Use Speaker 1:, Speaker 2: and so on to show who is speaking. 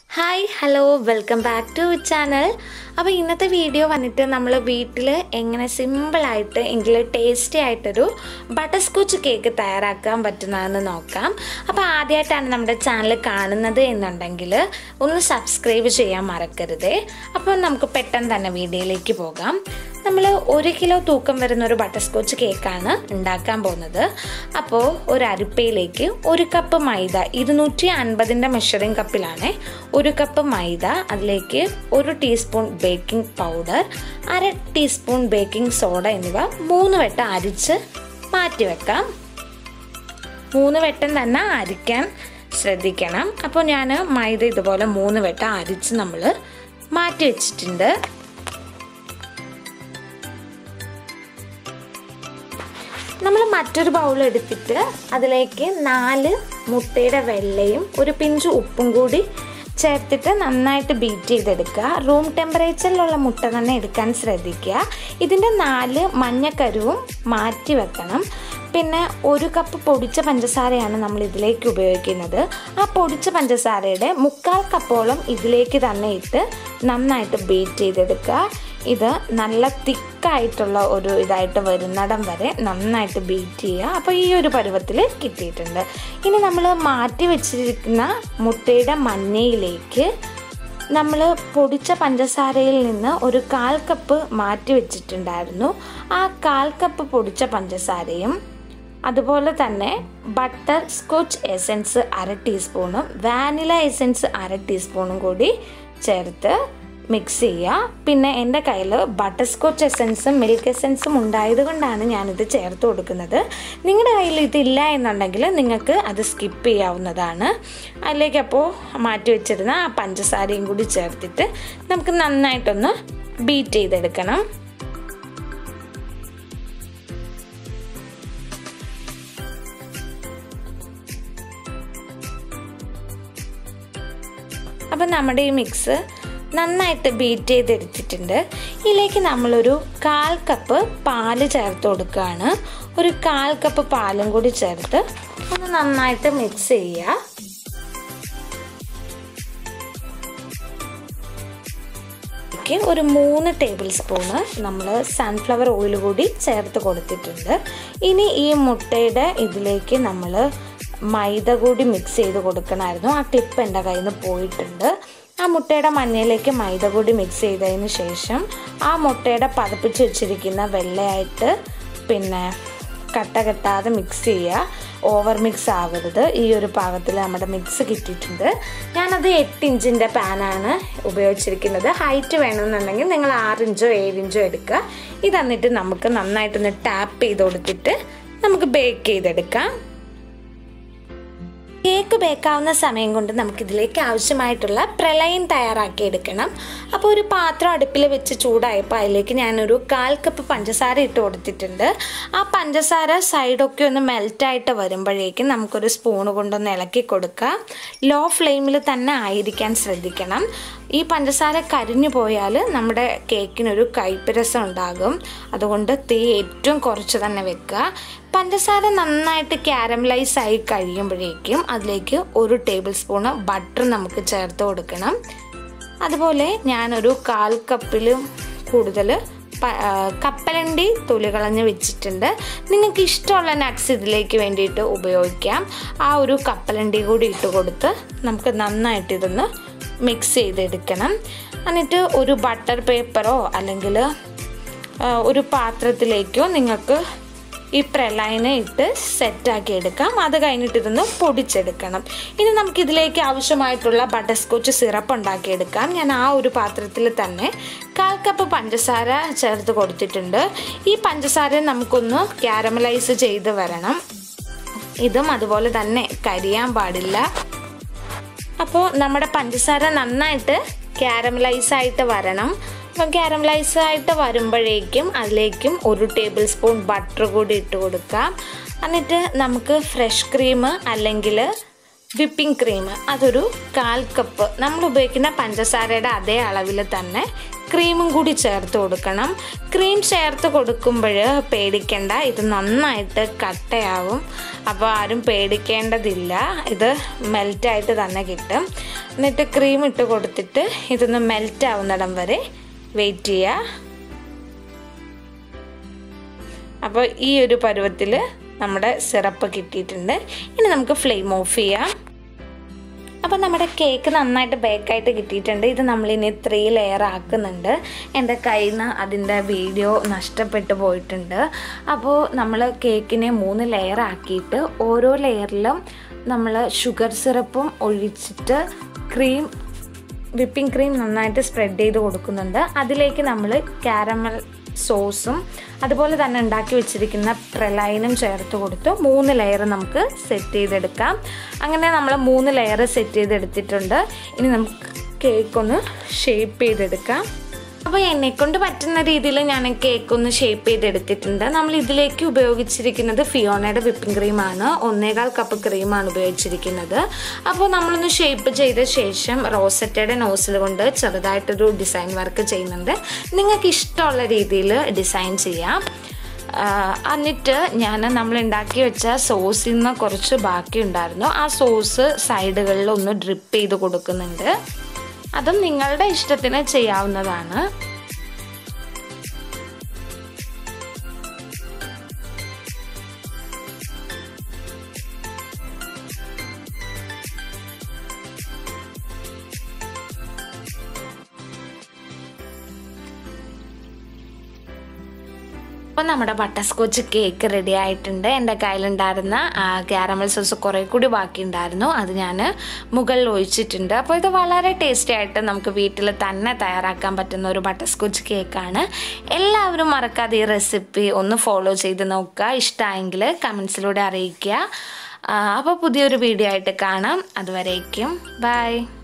Speaker 1: hi hello welcome back to channel അപ്പോൾ ഇന്നത്തെ video വന്നിട്ട് നമ്മൾ വീട്ടിൽ എങ്ങനെ സിമ്പിളായിട്ട് എങ്കിൽ ടേസ്റ്റി ആയിട്ടൊരു ബട്ടർ സ്കോച്ച് കേക്ക് തയ്യാറാക്കാൻ പറ്റുന്നതെന്ന് നോക്കാം അപ്പോൾ ആദ്യമായിട്ടാണ് നമ്മുടെ ചാനൽ കാണുന്നത് എന്നുണ്ടെങ്കിൽ ഒന്ന് സബ്സ്ക്രൈബ് ചെയ്യാൻ മറക്കരുതേ അപ്പോൾ നമുക്ക് പെട്ടെന്ന് തന്നെ വീഡിയോയിലേക്ക് പോകാം നമ്മൾ ഒരു കിലോ തൂക്കം വരുന്ന ഒരു ബട്ടർ സ്കോച്ച് കേക്കാണ് ഉണ്ടാക്കാൻ പോകുന്നത് അപ്പോൾ ഒരു അരിപ്പയിലേക്ക് ഒരു കപ്പ് മൈദ ഇരുന്നൂറ്റി അൻപതിൻ്റെ മെഷറിംഗ് കപ്പിലാണ് ഒരു കപ്പ് മൈദ അതിലേക്ക് ഒരു ടീസ്പൂൺ ബേക്കിംഗ് പൗഡർ അര ടീസ്പൂൺ ബേക്കിംഗ് സോഡ എന്നിവ മൂന്ന് വട്ടം അരിച്ച് മാറ്റി വെക്കാം മൂന്ന് വട്ടം തന്നെ അരിക്കാൻ ശ്രദ്ധിക്കണം അപ്പോൾ ഞാൻ മൈദ ഇതുപോലെ മൂന്ന് വട്ടം അരിച്ച് നമ്മൾ മാറ്റി വെച്ചിട്ടുണ്ട് നമ്മൾ മറ്റൊരു ബൗൾ എടുത്തിട്ട് അതിലേക്ക് നാല് മുട്ടയുടെ വെള്ളയും ഒരു പിഞ്ച് ഉപ്പും കൂടി ചേർത്തിട്ട് നന്നായിട്ട് ബീറ്റ് ചെയ്തെടുക്കുക റൂം ടെമ്പറേച്ചറിലുള്ള മുട്ട തന്നെ എടുക്കാൻ ശ്രദ്ധിക്കുക ഇതിൻ്റെ നാല് മഞ്ഞക്കരുവും മാറ്റി വെക്കണം പിന്നെ ഒരു കപ്പ് പൊടിച്ച പഞ്ചസാരയാണ് നമ്മൾ ഇതിലേക്ക് ഉപയോഗിക്കുന്നത് ആ പൊടിച്ച പഞ്ചസാരയുടെ മുക്കാൽ കപ്പോളം ഇതിലേക്ക് തന്നെ ഇട്ട് നന്നായിട്ട് ബീറ്റ് ചെയ്തെടുക്കുക ഇത് നല്ല തിക്കായിട്ടുള്ള ഒരു ഇതായിട്ട് വരുന്നിടം വരെ നന്നായിട്ട് ബീറ്റ് ചെയ്യുക അപ്പോൾ ഈ ഒരു പരുവത്തിൽ കിട്ടിയിട്ടുണ്ട് ഇനി നമ്മൾ മാറ്റി വെച്ചിരിക്കുന്ന മുട്ടയുടെ മഞ്ഞയിലേക്ക് നമ്മൾ പൊടിച്ച പഞ്ചസാരയിൽ നിന്ന് ഒരു കാൽ കപ്പ് മാറ്റി വെച്ചിട്ടുണ്ടായിരുന്നു ആ കാൽ കപ്പ് പൊടിച്ച പഞ്ചസാരയും അതുപോലെ തന്നെ ബട്ടർ സ്കോച്ച് എസൻസ് അര ടീസ്പൂണും വാനില എസൻസ് അര ടീസ്പൂണും കൂടി ചേർത്ത് മിക്സ് ചെയ്യുക പിന്നെ എൻ്റെ കയ്യിൽ ബട്ടർ സ്കോച്ച് എസൻസും മിൽക്ക് എസൻസും ഉണ്ടായത് കൊണ്ടാണ് ഞാനിത് ചേർത്ത് കൊടുക്കുന്നത് നിങ്ങളുടെ കയ്യിൽ ഇതില്ല എന്നുണ്ടെങ്കിൽ നിങ്ങൾക്ക് അത് സ്കിപ്പ് ചെയ്യാവുന്നതാണ് അതിലേക്ക് അപ്പോൾ മാറ്റി വെച്ചിരുന്ന ആ പഞ്ചസാരയും കൂടി ചേർത്തിട്ട് നമുക്ക് നന്നായിട്ടൊന്ന് ബീറ്റ് ചെയ്തെടുക്കണം അപ്പം നമ്മുടെ ഈ മിക്സ് നന്നായിട്ട് ബീറ്റ് ചെയ്തെടുത്തിട്ടുണ്ട് ഇതിലേക്ക് നമ്മളൊരു കാൽ കപ്പ് പാല് ചേർത്ത് കൊടുക്കുകയാണ് ഒരു കാൽ കപ്പ് പാലും കൂടി ചേർത്ത് ഒന്ന് നന്നായിട്ട് മിക്സ് ചെയ്യുക ഒരു മൂന്ന് ടേബിൾ സ്പൂണ് നമ്മൾ സൺഫ്ലവർ ഓയിൽ കൂടി ചേർത്ത് കൊടുത്തിട്ടുണ്ട് ഇനി ഈ മുട്ടയുടെ ഇതിലേക്ക് നമ്മൾ മൈദ കൂടി മിക്സ് ചെയ്ത് കൊടുക്കണമായിരുന്നു ആ ക്ലിപ്പ് എൻ്റെ കയ്യിൽ നിന്ന് പോയിട്ടുണ്ട് ആ മുട്ടയുടെ മഞ്ഞയിലേക്ക് മൈദ കൂടി മിക്സ് ചെയ്തതിന് ശേഷം ആ മുട്ടയുടെ പതപ്പിച്ച് വെച്ചിരിക്കുന്ന വെള്ളയായിട്ട് പിന്നെ കട്ട കെട്ടാതെ മിക്സ് ചെയ്യുക ഓവർ മിക്സ് ആവരുത് ഈ ഒരു പാകത്തിൽ നമ്മുടെ മിക്സ് കിട്ടിയിട്ടുണ്ട് ഞാനത് എട്ട് ഇഞ്ചിൻ്റെ പാനാണ് ഉപയോഗിച്ചിരിക്കുന്നത് ഹൈറ്റ് വേണമെന്നുണ്ടെങ്കിൽ നിങ്ങൾ ആറ് ഇഞ്ചോ ഏഴ് ഇഞ്ചോ എടുക്കുക ഇത് എന്നിട്ട് നമുക്ക് നന്നായിട്ടൊന്ന് ടാപ്പ് ചെയ്ത് കൊടുത്തിട്ട് നമുക്ക് ബേക്ക് ചെയ്തെടുക്കാം കേക്ക് ബേക്കാവുന്ന സമയം കൊണ്ട് നമുക്കിതിലേക്ക് ആവശ്യമായിട്ടുള്ള പ്രളയം തയ്യാറാക്കി എടുക്കണം അപ്പോൾ ഒരു പാത്രം അടുപ്പിൽ വെച്ച് ചൂടായപ്പോൾ അതിലേക്ക് ഞാനൊരു കാൽ കപ്പ് പഞ്ചസാര ഇട്ട് കൊടുത്തിട്ടുണ്ട് ആ പഞ്ചസാര സൈഡൊക്കെ ഒന്ന് മെൽറ്റായിട്ട് വരുമ്പോഴേക്കും നമുക്കൊരു സ്പൂണ് കൊണ്ടൊന്ന് ഇളക്കി കൊടുക്കുക ലോ ഫ്ലെയിമിൽ തന്നെ ആയിരിക്കാൻ ശ്രദ്ധിക്കണം ഈ പഞ്ചസാര കരിഞ്ഞു പോയാൽ നമ്മുടെ കേക്കിനൊരു കയ്പ്പ് രസം ഉണ്ടാകും അതുകൊണ്ട് തീ ഏറ്റവും കുറച്ച് തന്നെ വെക്കുക പഞ്ചസാര നന്നായിട്ട് ക്യാരമലൈസ് ആയി കഴിയുമ്പോഴേക്കും അതിലേക്ക് ഒരു ടേബിൾ സ്പൂണ് ബട്ടർ നമുക്ക് ചേർത്ത് കൊടുക്കണം അതുപോലെ ഞാനൊരു കാൽ കപ്പിലും കൂടുതൽ കപ്പലണ്ടി തൊലി കളഞ്ഞ് വെച്ചിട്ടുണ്ട് നിങ്ങൾക്ക് ഇഷ്ടമുള്ള നട്ട്സ് ഇതിലേക്ക് വേണ്ടിയിട്ട് ഉപയോഗിക്കാം ആ ഒരു കപ്പലണ്ടി കൂടി ഇട്ട് കൊടുത്ത് നമുക്ക് നന്നായിട്ട് ഇതൊന്ന് മിക്സ് ചെയ്തെടുക്കണം എന്നിട്ട് ഒരു ബട്ടർ പേപ്പറോ അല്ലെങ്കിൽ ഒരു പാത്രത്തിലേക്കോ നിങ്ങൾക്ക് ഈ പ്രളയനെ ഇട്ട് സെറ്റാക്കി എടുക്കാം അത് കഴിഞ്ഞിട്ട് ഇതൊന്ന് പൊടിച്ചെടുക്കണം ഇനി നമുക്ക് ഇതിലേക്ക് ആവശ്യമായിട്ടുള്ള ബട്ടർ സ്കോച്ച് സിറപ്പ് ഉണ്ടാക്കിയെടുക്കാം ഞാൻ ആ ഒരു പാത്രത്തിൽ തന്നെ കാൽ കപ്പ് പഞ്ചസാര ചേർത്ത് കൊടുത്തിട്ടുണ്ട് ഈ പഞ്ചസാര നമുക്കൊന്ന് ക്യാരമലൈസ് ചെയ്ത് വരണം ഇതും അതുപോലെ തന്നെ കരിയാൻ പാടില്ല അപ്പോൾ നമ്മുടെ പഞ്ചസാര നന്നായിട്ട് ക്യാരമലൈസ് ആയിട്ട് വരണം അപ്പം ക്യാരമലൈസ് ആയിട്ട് വരുമ്പോഴേക്കും അതിലേക്കും ഒരു ടേബിൾ സ്പൂൺ ബട്ടർ കൂടി ഇട്ട് കൊടുക്കാം എന്നിട്ട് നമുക്ക് ഫ്രഷ് ക്രീം അല്ലെങ്കിൽ വിപ്പിംഗ് ക്രീം അതൊരു കാൽ കപ്പ് നമ്മൾ ഉപയോഗിക്കുന്ന പഞ്ചസാരയുടെ അതേ അളവിൽ തന്നെ ക്രീമും കൂടി ചേർത്ത് കൊടുക്കണം ക്രീം ചേർത്ത് കൊടുക്കുമ്പോൾ പേടിക്കേണ്ട ഇത് നന്നായിട്ട് കട്ടയാവും അപ്പോൾ ആരും പേടിക്കേണ്ടതില്ല ഇത് മെൽറ്റായിട്ട് തന്നെ കിട്ടും എന്നിട്ട് ക്രീം ഇട്ട് കൊടുത്തിട്ട് ഇതൊന്ന് മെൽറ്റ് ആവുന്നിടം വരെ വെയിറ്റ് ചെയ്യുക അപ്പോൾ ഈ ഒരു പരുവത്തിൽ നമ്മുടെ സിറപ്പ് കിട്ടിയിട്ടുണ്ട് ഇനി നമുക്ക് ഫ്ലെയിം ഓഫ് ചെയ്യാം അപ്പോൾ നമ്മുടെ കേക്ക് നന്നായിട്ട് ബേക്കായിട്ട് കിട്ടിയിട്ടുണ്ട് ഇത് നമ്മളിനി ത്രീ ലെയർ ആക്കുന്നുണ്ട് എൻ്റെ കയ്യിൽ നിന്ന് അതിൻ്റെ വീഡിയോ നഷ്ടപ്പെട്ടു പോയിട്ടുണ്ട് അപ്പോൾ നമ്മൾ കേക്കിനെ മൂന്ന് ലെയർ ആക്കിയിട്ട് ഓരോ ലെയറിലും നമ്മൾ ഷുഗർ സിറപ്പും ഒഴിച്ചിട്ട് ക്രീം വിപ്പിംഗ് ക്രീം നന്നായിട്ട് സ്പ്രെഡ് ചെയ്ത് കൊടുക്കുന്നുണ്ട് അതിലേക്ക് നമ്മൾ കാരമൽ സോസും അതുപോലെ തന്നെ ഉണ്ടാക്കി വെച്ചിരിക്കുന്ന പ്രലൈനും ചേർത്ത് കൊടുത്ത് മൂന്ന് ലെയർ നമുക്ക് സെറ്റ് ചെയ്തെടുക്കാം അങ്ങനെ നമ്മൾ മൂന്ന് ലെയർ സെറ്റ് ചെയ്തെടുത്തിട്ടുണ്ട് ഇനി നമുക്ക് കേക്ക് ഒന്ന് ഷേപ്പ് ചെയ്തെടുക്കാം അപ്പോൾ എന്നെക്കൊണ്ട് പറ്റുന്ന രീതിയിൽ ഞാൻ കേക്ക് ഒന്ന് ഷേപ്പ് ചെയ്തെടുത്തിട്ടുണ്ട് നമ്മൾ ഇതിലേക്ക് ഉപയോഗിച്ചിരിക്കുന്നത് ഫിയോണയുടെ വിപ്പിംഗ് ക്രീമാണ് ഒന്നേകാൽ കപ്പ് ക്രീമാണ് ഉപയോഗിച്ചിരിക്കുന്നത് അപ്പോൾ നമ്മളൊന്ന് ഷേപ്പ് ചെയ്ത ശേഷം റോസറ്റയുടെ നോസിൽ കൊണ്ട് ചെറുതായിട്ടൊരു ഡിസൈൻ വർക്ക് ചെയ്യുന്നുണ്ട് നിങ്ങൾക്ക് ഇഷ്ടമുള്ള രീതിയിൽ ഡിസൈൻ ചെയ്യാം എന്നിട്ട് ഞാൻ നമ്മൾ ഉണ്ടാക്കി വെച്ച സോസിൽ നിന്ന് കുറച്ച് ബാക്കി ഉണ്ടായിരുന്നു ആ സോസ് സൈഡുകളിൽ ഒന്ന് ഡ്രിപ്പ് ചെയ്ത് കൊടുക്കുന്നുണ്ട് അതും നിങ്ങളുടെ ഇഷ്ടത്തിന് ചെയ്യാവുന്നതാണ് അപ്പോൾ നമ്മുടെ ബട്ടർ സ്കോച്ച് കേക്ക് റെഡി ആയിട്ടുണ്ട് എൻ്റെ കയ്യിലുണ്ടായിരുന്ന ക്യാരമൽ സോസ് കുറേ കൂടി ബാക്കിയുണ്ടായിരുന്നു അത് ഞാൻ മുകളിൽ ഒഴിച്ചിട്ടുണ്ട് അപ്പോൾ ഇത് വളരെ ടേസ്റ്റി ആയിട്ട് നമുക്ക് വീട്ടിൽ തന്നെ തയ്യാറാക്കാൻ പറ്റുന്ന ഒരു ബട്ടർ സ്കോച്ച് കേക്കാണ് എല്ലാവരും മറക്കാതെ ഈ റെസിപ്പി ഒന്ന് ഫോളോ ചെയ്ത് നോക്കുക ഇഷ്ടമായെങ്കിൽ കമൻസിലൂടെ അറിയിക്കുക അപ്പോൾ പുതിയൊരു വീഡിയോ ആയിട്ട് കാണാം അതുവരേക്കും ബൈ